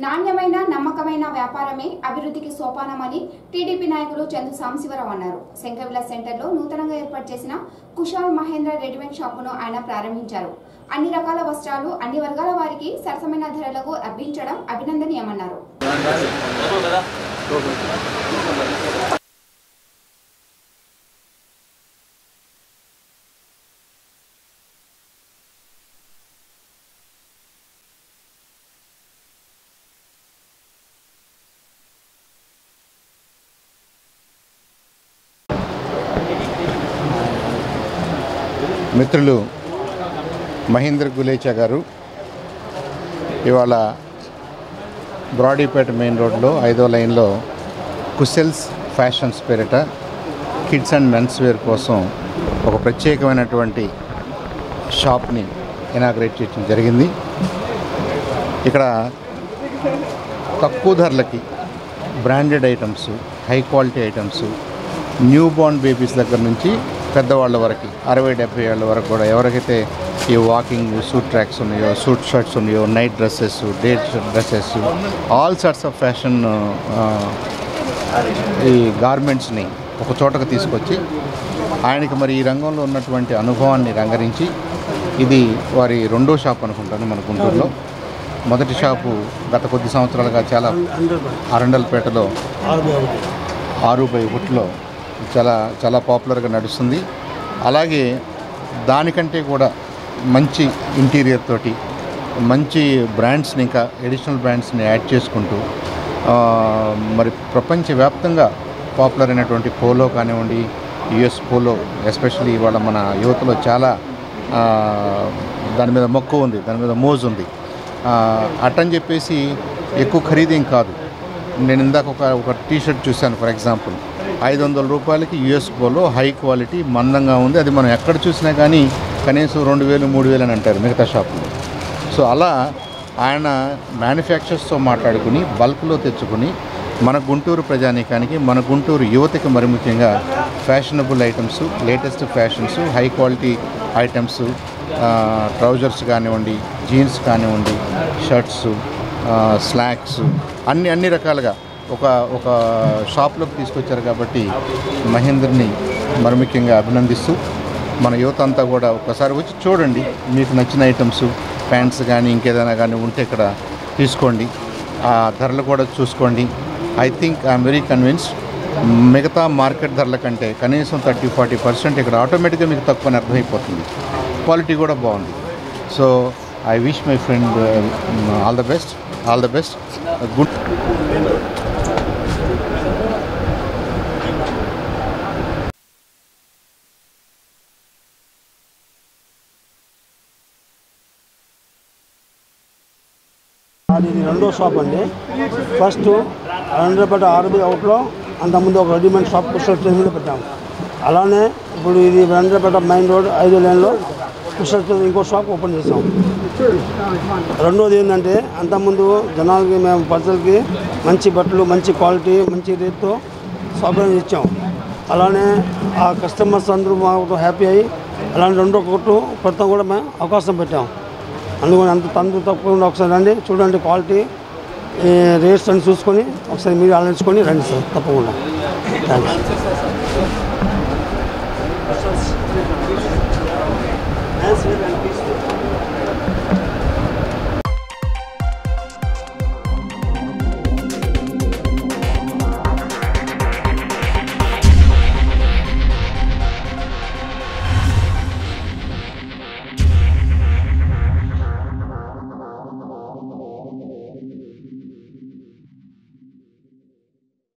నాణ్యమైన నమ్మకమైన వ్యాపారమే అభివృద్ధికి సోపానమని టీడీపీ నాయకులు చందు సాంశివరావు అన్నారు శంకవిల సెంటర్లో నూతనంగా ఏర్పాటు చేసిన కుషాల్ మహేంద్ర రెడీమేడ్ షాపును ఆయన ప్రారంభించారు అన్ని రకాల వస్త్రాలు అన్ని వర్గాల వారికి సరసమైన ధరలకు లభించడం అభినందనీయమన్నారు మిత్రులు మహేంద్ర గులేచా గారు ఇవాళ బ్రాడీపేట మెయిన్ రోడ్లో ఐదో లైన్లో కుసెల్స్ ఫ్యాషన్స్ పేరిట కిడ్స్ అండ్ మెన్స్ వేర్ కోసం ఒక ప్రత్యేకమైనటువంటి షాప్ని ఇనాగ్రేట్ చేయడం జరిగింది ఇక్కడ తక్కువ ధరలకి branded items high quality items new born babies దగ్గర నుంచి పెద్దవాళ్ళ వరకు అరవై డెబ్బై ఏళ్ళ వరకు కూడా ఎవరికైతే ఈ వాకింగ్ సూట్ ట్రాక్స్ ఉన్నాయో సూట్ షర్ట్స్ ఉన్నాయో night dresses day dresses all sorts of fashion ఈ గార్మెంట్స్ని ఒక చోటకు తీసుకొచ్చి ఆయనకి మరి ఈ రంగంలో ఉన్నటువంటి అనుభవాన్ని రంగరించి ఇది వారి రెండో షాప్ అనుకుంటాను మన గుంటూరులో మొదటి షాపు గత కొద్ది సంవత్సరాలుగా చాలా అరండల్పేటలో ఆరు బై ఒకటిలో చాలా చాలా పాపులర్గా నడుస్తుంది అలాగే దానికంటే కూడా మంచి ఇంటీరియర్ తోటి మంచి బ్రాండ్స్ని ఇంకా ఎడిషనల్ బ్రాండ్స్ని యాడ్ చేసుకుంటూ ఆ, మరి ప్రపంచవ్యాప్తంగా పాపులర్ అయినటువంటి పోలో కానివ్వండి యుఎస్ పోలో ఎస్పెషల్లీ ఇవాళ మన యువతలో చాలా ఆ, దాని మీద మక్కువ ఉంది దాని మీద మోజు ఉంది ఆ, అట్టని చెప్పేసి ఎక్కువ ఖరీదేం కాదు నేను ఇందాక ఒక ఒక టీ షర్ట్ చూశాను ఫర్ ఎగ్జాంపుల్ ఐదు వందల రూపాయలకి యుఎస్ పోలో హై క్వాలిటీ మందంగా ఉంది అది మనం ఎక్కడ చూసినా కానీ కనీసం రెండు వేలు మూడు వేలు అని అంటారు మిగతా షాపులో సో అలా ఆయన మ్యానుఫ్యాక్చర్స్తో మాట్లాడుకుని బల్క్లో తెచ్చుకుని మన గుంటూరు ప్రజానీకానికి మన గుంటూరు యువతకి మరి ముఖ్యంగా fashionable items latest fashions high quality items trousers కానివ్వండి జీన్స్ కానివ్వండి షర్ట్స్ స్లాక్స్ అన్ని అన్ని రకాలుగా ఒక ఒక షాప్లోకి తీసుకొచ్చారు కాబట్టి మహేంద్రని మరి ముఖ్యంగా అభినందిస్తూ మన యువత అంతా కూడా ఒకసారి వచ్చి చూడండి మీకు నచ్చిన ఐటమ్స్ ప్యాంట్స్ కానీ ఇంకేదైనా కానీ ఉంటే ఇక్కడ తీసుకోండి ఆ ధరలు కూడా చూసుకోండి I think I'm very convinced మిగతా మార్కెట్ ధరల కంటే కనీసం థర్టీ ఫార్టీ పర్సెంట్ ఇక్కడ ఆటోమేటిక్గా మీకు తక్కువని అర్థమైపోతుంది క్వాలిటీ కూడా బాగుంది so I wish my friend all the best all the best good అది ఇది రెండో షాప్ అండి ఫస్ట్ హండ్రెడ్ ఆర్బీ అవుట్లో అంతకుముందు ఒక రెడీమేడ్ షాప్ కుషల్ స్టేజ్ మీద పెట్టాము అలానే ఇప్పుడు ఇది హండ్రెడ్ మెయిన్ రోడ్ ఐదు లైన్లో కుషల్ స్టేజ్ ఇంకో షాప్ ఓపెన్ చేసాం రెండోది ఏంటంటే అంతకుముందు జనాలకి మేము ప్రజలకి మంచి బట్టలు మంచి క్వాలిటీ మంచి రేట్తో సౌకర్యం ఇచ్చాం అలానే ఆ కస్టమర్స్ అందరూ మాకు హ్యాపీ అయ్యి అలాంటి రెండో కొట్టు కొత్త కూడా మేము అవకాశం పెట్టాం అందుకని అంత తండ్రి తప్పకుండా ఒకసారి రండి చూడండి క్వాలిటీ ఈ రేట్స్ అని చూసుకొని ఒకసారి మీరు ఆలోచించుకొని రండి సార్ తప్పకుండా థ్యాంక్స్